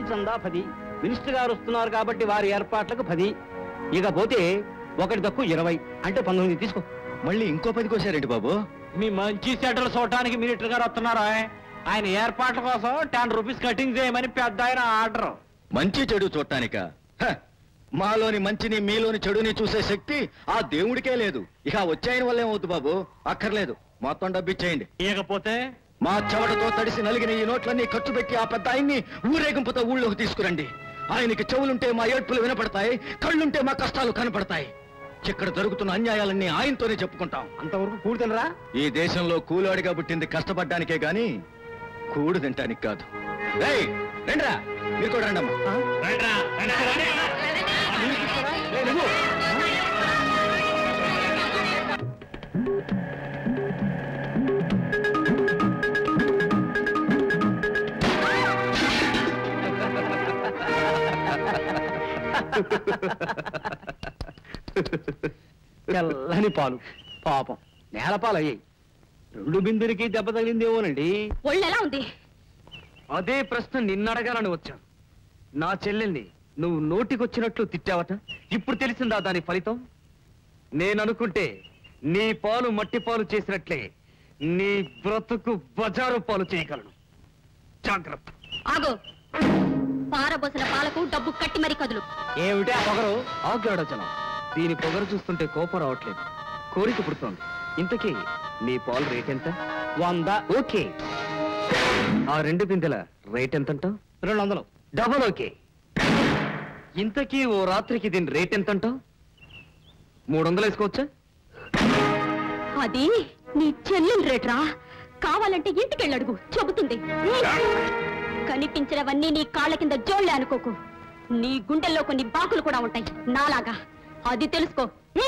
చందా పది మినిస్టర్ గారు వస్తున్నారు కాబట్టి వారి ఏర్పాట్లకు పది ఇకపోతే ఒకటి తక్కువ ఇరవై అంటే పంతొమ్మిది తీసుకో మళ్ళీ ఇంకో పది కోసారేంటి బాబు మీ మంచి సెటలు చూడటానికి మినిస్టర్ గారు వస్తున్నారా ఆయన ఏర్పాట్ల కోసం టెన్ రూపీస్ కటింగ్ చేయమని పెద్ద ఆయన ఆర్డర్ మంచి చెడు చూడటానిక మాలోని మంచిని మీలోని చెడుని చూసే శక్తి ఆ దేవుడికే లేదు ఇక వచ్చాయన వల్ల ఏమవుతుంది బాబు అక్కర్లేదు మొత్తం డబ్బిచ్చేయండి ఇకపోతే మా చెవటతో తడిసి నలిగిన ఈ నోట్లన్నీ ఖర్చు పెట్టి ఆ పెద్ద ఆయన్ని ఊరేగింపుతో ఊళ్ళోకి తీసుకురండి ఆయనకి చెవులుంటే మా ఏడ్పులు వినపడతాయి కళ్ళుంటే మా కష్టాలు కనపడతాయి ఇక్కడ జరుగుతున్న అన్యాయాలన్నీ ఆయనతోనే చెప్పుకుంటాం అంతవరకు కూడుతున్నరా ఈ దేశంలో కూలోడిగా పుట్టింది కష్టపడ్డానికే గాని కూడు తింటానికి కాదు రేయ్, రండ్రా మీరు కూడా రండమ్మా తెల్లని పాలు పాపం నేల పాలు అయ్యాయి రెండు బిందులకి దెబ్బ తగిలిందేమోనండి ఒళ్ళెలా ఉంది అదే ప్రశ్న నిన్నడగాలని వచ్చాను నా చెల్లెల్ని నువ్వు నోటికొచ్చినట్లు తిట్టావట ఇప్పుడు తెలిసిందా దాని ఫలితం నేననుకుంటే నీ పాలు మట్టి పాలు చేసినట్లే నీ బ్రతుకు బజారు పాలు చేయగలను జాగ్రత్త ఆగో పారబోసిన పాలకు డబ్బు కట్టి మరి కదులు ఏమిటి ఆ పొగరు ఆగ్గాడొచ్చనం దీని పొగరు చూస్తుంటే కోపం రావట్లేదు కోరిక పుడుతోంది ఇంతకీ నీ పాలు రేట్ ఎంత వంద ఓకే ఆ రెండు బిందెల రేట్ ఎంతంటావు రెండు వందలు డబల్ ఓకే ఇంతకీ ఓ రాత్రికి దీని రేట్ ఎంతంటావు మూడు వందలు వేసుకోవచ్చా అది నీ చెల్లెలు రేట్రా కావాలంటే ఇంటికెళ్ళి అడుగు చెబుతుంది కనిపించినవన్నీ నీ కాళ్ళ కింద జోళ్ళే అనుకోకు నీ గుండెల్లో కొన్ని బాకులు కూడా ఉంటాయి నాలాగా అది తెలుసుకో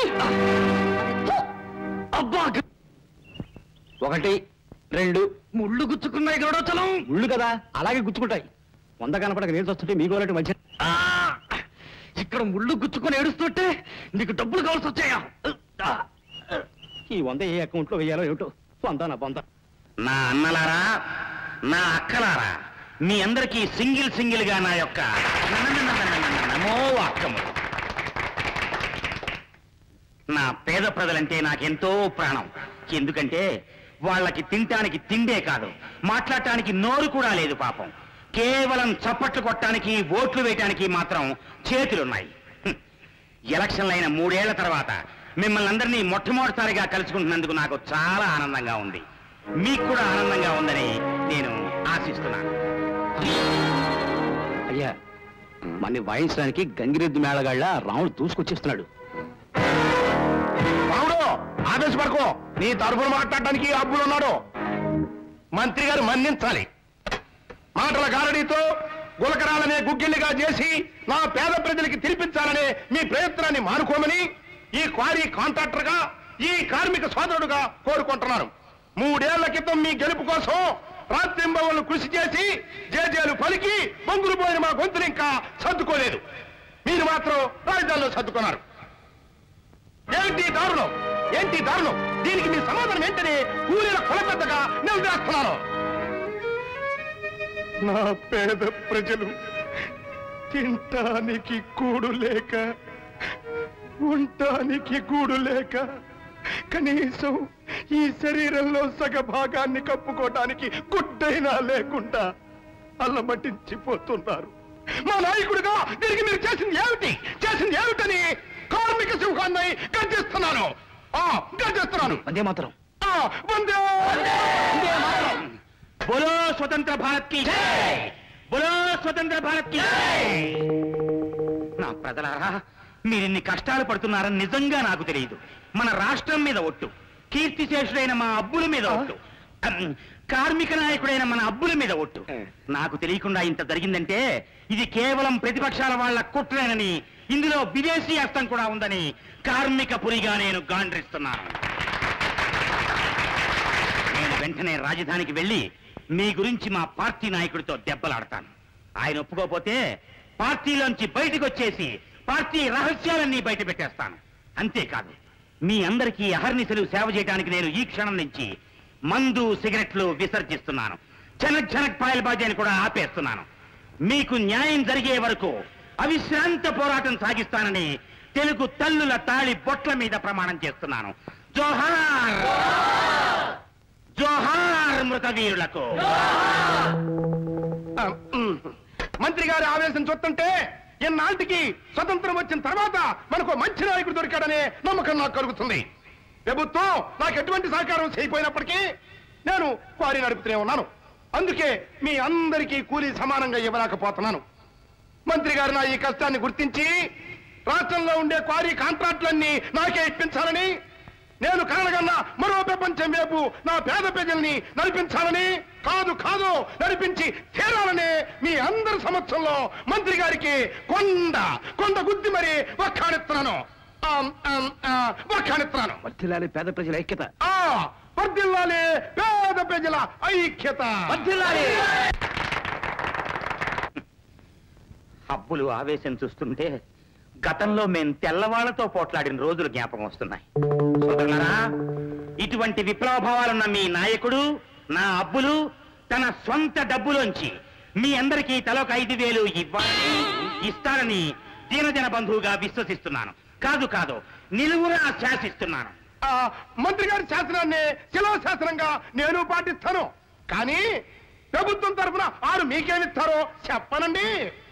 అబ్బా గ- ఒకటి రెండు ముళ్ళు గుచ్చుకున్నాయి గడవచలం ముళ్ళు కదా అలాగే గుచ్చుకుంటాయి వంద కనపడక నేను వస్తుంటే మీకు వాళ్ళకి మంచి ఆ! ఇక్కడ ముళ్ళు గుచ్చుకొని ఏడుస్తుంటే నీకు డబ్బులు కావాల్సి వచ్చాయా ఆ! ఈ వంద ఏ అకౌంట్ లో వేయాలో ఏమిటో వంద నా వంద నా అన్నలారా నా అక్కలారా మీ అందరికీ సింగిల్ సింగిల్ గా నా యొక్క నమో వాక్యము నా పేద ప్రజలంటే నాకెంతో ప్రాణం ఎందుకంటే వాళ్ళకి తినటానికి తిండే కాదు మాట్లాడటానికి నోరు కూడా లేదు పాపం కేవలం చప్పట్లు కొట్టడానికి ఓట్లు వేయటానికి మాత్రం చేతులున్నాయి హ్మ్. ఎలక్షన్లైన మూడేళ్ల తర్వాత మిమ్మల్ని అందరినీ మొట్టమొదటిసారిగా కలుసుకుంటున్నందుకు నాకు చాలా ఆనందంగా ఉంది మీకు కూడా ఆనందంగా ఉందని నేను ఆశిస్తున్నాను అయ్యా మన్ని వాయించడానికి గంగిరెద్దు మేళగాళ్ళ రాముడు దూసుకొచ్చేస్తున్నాడు రాముడు ఆవేశపడుకో నీ తరఫున మాట్లాడటానికి అబ్బులున్నాడు మంత్రి గారు మన్నించాలి మాటల గారడీతో గులకరాలనే గుగ్గిళ్ళిగా చేసి నా పేద ప్రజలకి తినిపించాలనే మీ ప్రయత్నాన్ని మానుకోమని ఈ క్వారీ కాంట్రాక్టర్గా ఈ కార్మిక సోదరుడుగా కోరుకుంటున్నాను మూడేళ్ల క్రితం మీ గెలుపు కోసం రాత్రింబవళ్ళు కృషి చేసి జేజేలు పలికి బొంగులు పోయిన మా గొంతులు ఇంకా సర్దుకోలేదు మీరు మాత్రం రాజధానిలో సర్దుకున్నారు ఏంటి దారుణం ఏంటి దారుణం దీనికి మీ సమాధానం ఏంటని కూలీల కులపెద్దగా నిలదీస్తున్నాను నా పేద ప్రజలు తింటానికి కూడు లేక ఉండటానికి గూడు లేక కనీసం ఈ శరీరంలో సగ భాగాన్ని కప్పుకోవటానికి గుడ్డైనా లేకుండా అల్లమటించిపోతున్నారు మా నాయకుడిగా దీనికి మీరు చేసింది ఏమిటి చేసింది ఏమిటని కార్మిక సింహాన్ని గర్జిస్తున్నాను ఆ, గర్జిస్తున్నాను అదే మాత్రం ఆ, వందే బోలో స్వతంత్ర భారత్ కి జై! బోలో స్వతంత్ర భారత్ కి జై! నా ప్రజలారా మీరిన్ని కష్టాలు పడుతున్నారని నిజంగా నాకు తెలియదు మన రాష్ట్రం మీద ఒట్టు కీర్తిశేషుడైన మా అబ్బుల మీద ఒట్టు అమ్, కార్మిక నాయకుడైన మన అబ్బుల మీద ఒట్టు నాకు తెలియకుండా ఇంత జరిగిందంటే ఇది కేవలం ప్రతిపక్షాల వాళ్ళ కుట్రేనని ఇందులో విదేశీ హస్తం కూడా ఉందని కార్మిక పురిగా నేను గాండ్రిస్తున్నాను నేను వెంటనే రాజధానికి వెళ్ళి మీ గురించి మా పార్టీ నాయకుడితో దెబ్బలాడతాను ఆయన ఒప్పుకోపోతే పార్టీలోంచి బయటకు వచ్చేసి పార్టీ రహస్యాలన్నీ బయట పెట్టేస్తాను అంతేకాదు మీ అందరికీ అహర్నిశలు సేవ చేయడానికి నేను ఈ క్షణం నుంచి మందు సిగరెట్లు విసర్జిస్తున్నాను జనక్ జనక్ పాయల్ బాజీని కూడా ఆపేస్తున్నాను మీకు న్యాయం జరిగే వరకు అవిశ్రాంత పోరాటం సాగిస్తానని తెలుగు తల్లుల తాళి బొట్ల మీద ప్రమాణం చేస్తున్నాను జోహార్ జోహార్ మృతవీరులకు ఆ, ఉమ్. మంత్రి గారి ఆవేశం చూస్తుంటే ఇన్నాళ్ళకి స్వతంత్రం వచ్చిన తర్వాత మనకు మంచి నాయకుడు దొరికాడనే నమ్మకం నాకు కలుగుతుంది ప్రభుత్వం నాకు ఎటువంటి సహకారం చేయపోయినప్పటికీ నేను క్వారీ నడుపుతూనే ఉన్నాను అందుకే మీ అందరికీ కూలీ సమానంగా ఇవ్వలేకపోతున్నాను మంత్రి గారు నా ఈ కష్టాన్ని గుర్తించి రాష్ట్రంలో ఉండే క్వారీ కాంట్రాక్టులన్నీ నాకే ఇప్పించాలని నేను కలగన్న మరో ప్రపంచం వైపు నా పేద ప్రజల్ని నడిపించాలని కాదు కాదు నడిపించి తీరాలని మీ అందరి సమక్షంలో మంత్రి గారికి కొండ కొండ గుద్ది మరి వక్కాణిస్తున్నాను ఆమ్, ఆమ్, ఆ, వక్కాణిస్తున్నాను వర్ధిల్లాలి పేద ప్రజల ఐక్యత ఆ, వర్ధిల్లాలి పేద ప్రజల ఐక్యత హబ్బులు ఆవేశం చూస్తుంటే గతంలో మేం తెల్లవాళ్లతో పోట్లాడిన రోజులు జ్ఞాపకం వస్తున్నాయి సోదరులారా ఇటువంటి విప్లవ భావాలున్న మీ నాయకుడు నా అబ్బులు తన సొంత డబ్బులోంచి మీ అందరికీ తలొక ఐదు వేలు ఇవ్వాలని ఇస్తారని దీనజన బంధువుగా విశ్వసిస్తున్నాను కాదు కాదు నిలువురా శాసిస్తున్నాను ఆ, మంత్రి గారి శాసనాన్ని శిలా శాసనంగా నేను పాటిస్తాను కానీ ప్రభుత్వం తరఫున ఆరు మీకేమిస్తారో చెప్పనండి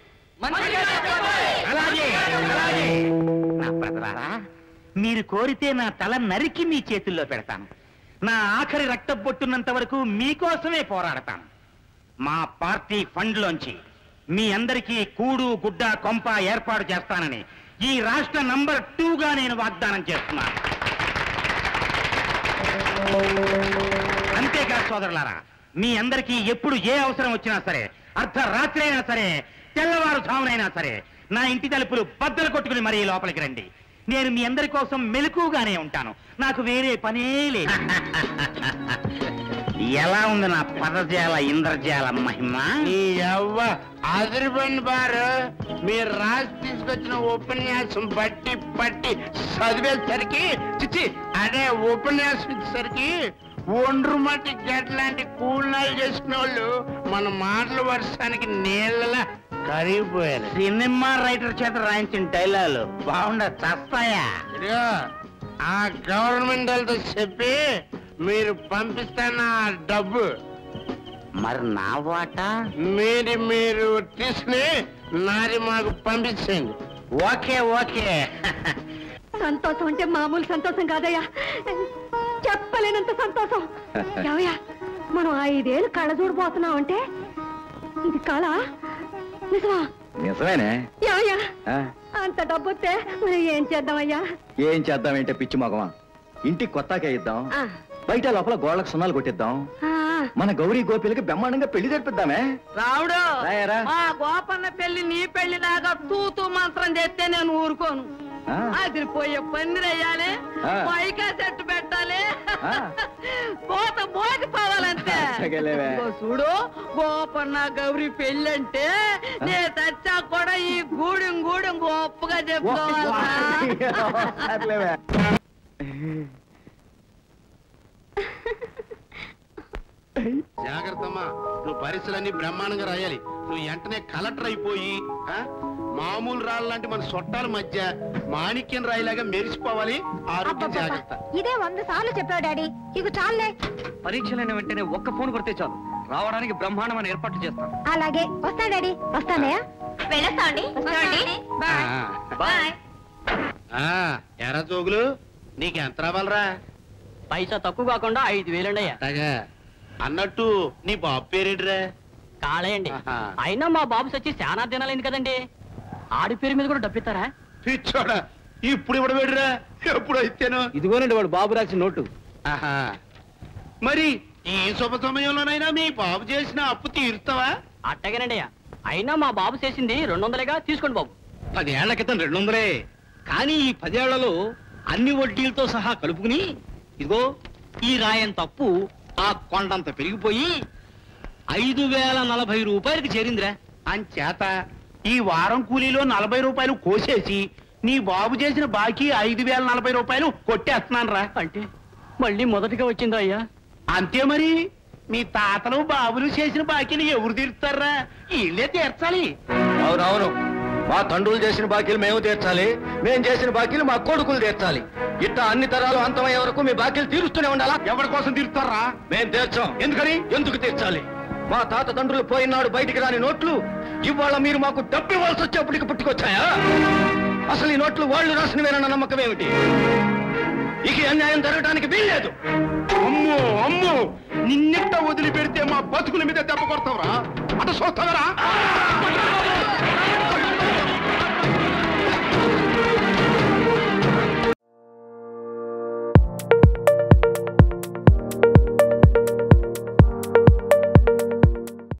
అలాగే అలాగే నా బ్రదరారా మీరు కోరితే నా తల నరికి మీ చేతుల్లో పెడతాను నా ఆఖరి రక్త బొట్టున్నంత వరకు మీకోసమే పోరాడతాను మా పార్టీ ఫండ్లోంచి మీ అందరికీ కూడు గుడ్డ కొంప ఏర్పాటు చేస్తానని ఈ రాష్ట్ర నంబర్ టూగా నేను వాగ్దానం చేస్తున్నాను అంతేకాదు సోదరులారా మీ అందరికీ ఎప్పుడు ఏ అవసరం వచ్చినా సరే అర్ధరాత్రి అయినా సరే తెల్లవారుజామునైనా సరే నా ఇంటి తలుపులు బద్దలు కొట్టుకుని మరీ లోపలికి రండి నేను మీ అందరి కోసం మెలకుగానే ఉంటాను నాకు వేరే పనే లేదు ఎలా ఉంది నా పదజాల ఇంద్రజాల మహిమ నీ యవ్వ అదిరిపోయింది బారు మీరు రాసి తీసుకొచ్చిన ఉపన్యాసం బట్టి పట్టి చదివేసరికి చిచ్చి అదే ఉపన్యాసం ఇచ్చేసరికి ఒండ్రు మట్టి గట్లాంటి కూలినాలు చేసిన వాళ్ళు మన మాటలు వర్షానికి నీళ్ళలా కరిగిపోయారు సినిమా రైటర్ చేత రాయించిన డైలాగులు బాగుండ చస్తాయా ఇదిగో ఆ గవర్నమెంట్ వాళ్ళతో చెప్పి మీరు పంపిస్తాన ఆ డబ్బు మరి నా వాటా మీరు మీరు తీసుకుని నాది మాకు పంపించండి ఓకే ఓకే సంతోషం అంటే మామూలు సంతోషం కాదయ్యా చెప్పలేనంత సంతోషం ఏమయ్యా మనం ఐదేళ్ళు కళ్ళ చూడబోతున్నాం అంటే ఇది కళ నిజమా నిజమేనే ఏమయ్యా ఆ, అంత డబ్బు వస్తే మనం ఏం చేద్దామయ్యా ఏం చేద్దామంటే పిచ్చి మగమా ఇంటికి కొత్తగా ఇద్దాం ఆ, బయట లోపల గోడలకు సున్నాలు కొట్టిద్దాం ఆ, మన గౌరీ గోపిలకి బ్రహ్మాండంగా పెళ్లి జరిపిద్దామే రావుడు రాయరా. మా గోపన్న పెళ్లి నీ పెళ్లి లాగా తూతూ మంత్రం చేస్తే నేను ఊరుకోను ఆ. అదిరిపోయే పందిరి వేయాలి ఆ. పైకా చెట్టు పెట్టాలి ఆ. పోత పోకపోవాలంతే అట్టగలేవే. ఇదిగో చూడు గోపన్న గౌరీ పెళ్లి అంటే నే చచ్చా కూడా ఈ గూడెం గూడెం గొప్పగా చెప్పుకోవాలి సర్లేవే. జాగ్రత్తమ్మా నువ్వు పరీక్షలన్నీ బ్రహ్మాండంగా రాయాలి నువ్వు వెంటనే కలెక్టర్ అయిపోయి ఆ, మామూలు రాళ్ళ లాంటి మన సొట్టాల మధ్య మాణిక్యం రాయిలాగా మెరిసిపోవాలి ఆరోగ్యం జాగ్రత్త ఇదే వంద సార్లు చెప్పావు డాడీ ఇక చాలే పరీక్షలైన వెంటనే ఒక్క ఫోన్ కొడితే చాలు రావడానికి బ్రహ్మాండమైన ఏర్పాట్లు చేస్తాను అలాగే వస్తా డాడీ వస్తానయ్యా వెళ్ళొస్తా అండి బాయ్ ఆ, ఎరా జోగులు నీకు ఎంత రావాలరా పైసా తక్కువ కాకుండా ఐదు వేలండయ్యా అట్టగా అన్నట్టు నీ బాబు పేరేంటిరా కాళేయండి ఆహా. అయినా మా బాబు సచ్చి చాలా దినాలైంది కదండి ఆడి పేరు మీద కూడా డబ్బిస్తారా పిచ్చోడా ఇప్పుడు ఇవ్వడం వేడిరా ఎప్పుడు అయితేను ఇదిగోనండి వాడు బాబు రాసిన నోటు ఆహా మరి ఈ శుభ సమయంలోనైనా మీ బాబు చేసిన అప్పు తీరుతావా అట్టగేనండి అయినా మా బాబు చేసింది రెండు వందలేగా తీసుకోండి బాబు పదేళ్ల క్రితం రెండు వందలే కానీ ఈ పదేళ్లలో అన్ని వడ్డీలతో సహా కలుపుకుని ఇదిగో ఈ రాయంత అప్పు ఆ కొండంత పెరిగిపోయి ఐదు వేల నలభై రూపాయలకి చేరిందిరా అంచేత ఈ వారం కూలీలో నలభై రూపాయలు కోసేసి నీ బాబు చేసిన బాకీ ఐదు వేల నలభై రూపాయలు కొట్టేస్తున్నాను రా అంటే మళ్ళీ మొదటిగా వచ్చిందా అయ్యా అంతే మరి మీ తాతలు బాబులు చేసిన బాకీలు ఎవరు తీరుతారా వీళ్ళే తీర్చాలి అవునవును మా తండ్రులు చేసిన బాకీలు మేము తీర్చాలి మేము చేసిన బాకీలు మా కొడుకులు తీర్చాలి ఇట్లా అన్ని తరాలు అంతమయ్యే వరకు మీ బాకీలు తీరుస్తూనే ఉండాలా ఎవరి కోసం తీరుతారా మేం తీర్చాం ఎందుకని ఎందుకు తీర్చాలి మా తాత తండ్రులు పోయినాడు బయటికి రాని నోట్లు ఇవాళ మీరు మాకు డబ్బు ఇవ్వాల్సి వచ్చేప్పటికి పుట్టుకొచ్చాయా అసలు ఈ నోట్లు వాళ్ళు రాసినవేనన్న నమ్మకం ఏమిటి ఇక ఈ అన్యాయం జరగడానికి వీల్లేదు అమ్మో అమ్మో నిన్నెట్ట వదిలిపెడితే మా బతుకుల మీద దెబ్బ కొడతావురా అటు చూస్తావరా